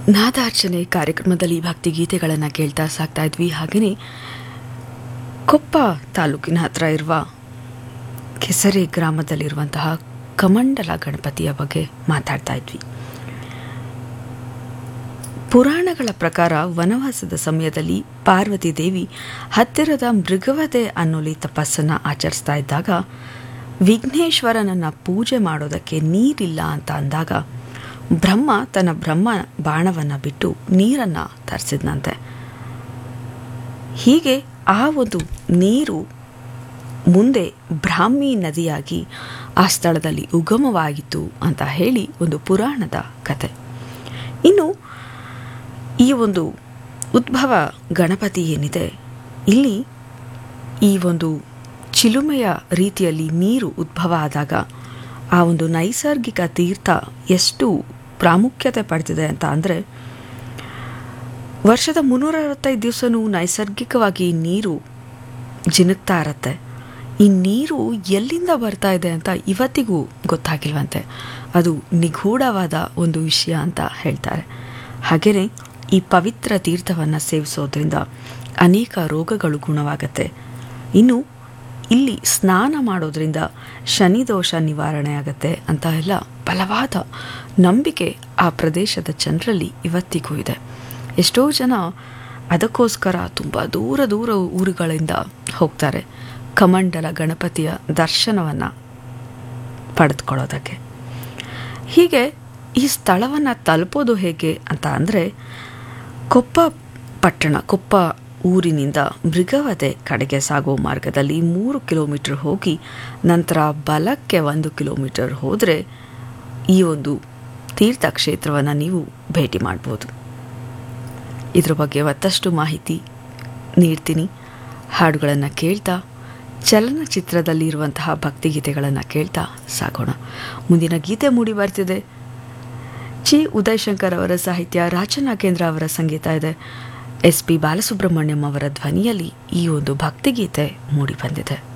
ನಾದಾರ್ಚನೆ ಕಾರ್ಯಕ್ರಮದಲ್ಲಿ ಭಕ್ತಿ ಗೀತೆಗಳನ್ನು ಕೇಳ್ತಾ ಸಾಕ್ತಾ ಇದ್ವಿ ಹಾಗೆಯೇ ಕೊಪ್ಪ ತಾಲೂಕಿನ ಹತ್ರ ಇರುವ ಕೆಸರೆ ಗ್ರಾಮದಲ್ಲಿರುವಂತಹ ಕಮಂಡಲ ಗಣಪತಿಯ ಬಗ್ಗೆ ಮಾತಾಡ್ತಾ ಇದ್ವಿ ಪುರಾಣಗಳ ಪ್ರಕಾರ ವನವಾಸದ ಸಮಯದಲ್ಲಿ ಪಾರ್ವತಿ ದೇವಿ ಹತ್ತಿರದ ಮೃಗವದೆ ಅನ್ನೋಲಿ ತಪಸ್ಸನ್ನು ಆಚರಿಸ್ತಾ ಇದ್ದಾಗ ವಿಘ್ನೇಶ್ವರನನ್ನು ಪೂಜೆ ಮಾಡೋದಕ್ಕೆ ನೀರಿಲ್ಲ ಅಂತ ಅಂದಾಗ ಬ್ರಹ್ಮ ತನ್ನ ಬ್ರಹ್ಮ ಬಾಣವನ್ನು ಬಿಟ್ಟು ನೀರನ್ನು ತರಿಸಿದ್ನಂತೆ ಹೀಗೆ ಆ ಒಂದು ನೀರು ಮುಂದೆ ಬ್ರಾಹ್ಮಿ ನದಿಯಾಗಿ ಆ ಸ್ಥಳದಲ್ಲಿ ಉಗಮವಾಯಿತು ಅಂತ ಹೇಳಿ ಒಂದು ಪುರಾಣದ ಕತೆ ಇನ್ನು ಈ ಒಂದು ಉದ್ಭವ ಗಣಪತಿ ಏನಿದೆ ಇಲ್ಲಿ ಈ ಒಂದು ಚಿಲುಮೆಯ ರೀತಿಯಲ್ಲಿ ನೀರು ಉದ್ಭವ ಆದಾಗ ಆ ಒಂದು ನೈಸರ್ಗಿಕ ತೀರ್ಥ ಎಷ್ಟು ಪ್ರಾಮುಖ್ಯತೆ ಪಡೆದಿದೆ ಅಂತ ಅಂದರೆ ವರ್ಷದ ಮುನ್ನೂರ ಅರವತ್ತೈದು ದಿವಸನೂ ನೈಸರ್ಗಿಕವಾಗಿ ನೀರು ಜಿನುಗ್ತಾ ಇರತ್ತೆ ಈ ನೀರು ಎಲ್ಲಿಂದ ಬರ್ತಾ ಇದೆ ಅಂತ ಇವತ್ತಿಗೂ ಗೊತ್ತಾಗಿಲ್ವಂತೆ ಅದು ನಿಗೂಢವಾದ ಒಂದು ವಿಷಯ ಅಂತ ಹೇಳ್ತಾರೆ ಹಾಗೆಯೇ ಈ ಪವಿತ್ರ ತೀರ್ಥವನ್ನು ಸೇವಿಸೋದ್ರಿಂದ ಅನೇಕ ರೋಗಗಳು ಗುಣವಾಗತ್ತೆ ಇನ್ನು ಇಲ್ಲಿ ಸ್ನಾನ ಮಾಡೋದ್ರಿಂದ ಶನಿದೋಷ ನಿವಾರಣೆ ಆಗತ್ತೆ ಅಂತ ಎಲ್ಲ ಬಲವಾದ ನಂಬಿಕೆ ಆ ಪ್ರದೇಶದ ಜನರಲ್ಲಿ ಇವತ್ತಿಗೂ ಇದೆ ಎಷ್ಟೋ ಜನ ಅದಕ್ಕೋಸ್ಕರ ತುಂಬ ದೂರ ದೂರ ಊರುಗಳಿಂದ ಹೋಗ್ತಾರೆ ಕಮಂಡಲ ಗಣಪತಿಯ ದರ್ಶನವನ್ನು ಪಡೆದುಕೊಳ್ಳೋದಕ್ಕೆ ಹೀಗೆ ಈ ಸ್ಥಳವನ್ನು ತಲುಪೋದು ಹೇಗೆ ಅಂತ ಅಂದರೆ ಕೊಪ್ಪ ಪಟ್ಟಣ ಕೊಪ್ಪ ಊರಿನಿಂದ ಮೃಗವದೆ ಕಡೆಗೆ ಸಾಗೋ ಮಾರ್ಗದಲ್ಲಿ ಮೂರು ಕಿಲೋಮೀಟರ್ ಹೋಗಿ ನಂತರ ಬಲಕ್ಕೆ ಒಂದು ಕಿಲೋಮೀಟರ್ ಹೋದರೆ ಈ ಒಂದು ತೀರ್ಥಕ್ಷೇತ್ರವನ್ನು ನೀವು ಭೇಟಿ ಮಾಡ್ಬೋದು ಇದ್ರ ಬಗ್ಗೆ ಮತ್ತಷ್ಟು ಮಾಹಿತಿ ನೀಡ್ತೀನಿ ಹಾಡುಗಳನ್ನು ಕೇಳ್ತಾ ಚಲನಚಿತ್ರದಲ್ಲಿರುವಂತಹ ಭಕ್ತಿಗೀತೆಗಳನ್ನು ಕೇಳ್ತಾ ಸಾಗೋಣ ಮುಂದಿನ ಗೀತೆ ಮೂಡಿ ಬರ್ತಿದೆ ಚಿ ಉದಯಶಂಕರ್ ಅವರ ಸಾಹಿತ್ಯ ರಾಜನಾಗೇಂದ್ರ ಅವರ ಸಂಗೀತ ಇದೆ ಎಸ್ ಪಿ ಬಾಲಸುಬ್ರಹ್ಮಣ್ಯಂ ಅವರ ಧ್ವನಿಯಲ್ಲಿ ಈ ಒಂದು ಭಕ್ತಿಗೀತೆ ಮೂಡಿ ಬಂದಿದೆ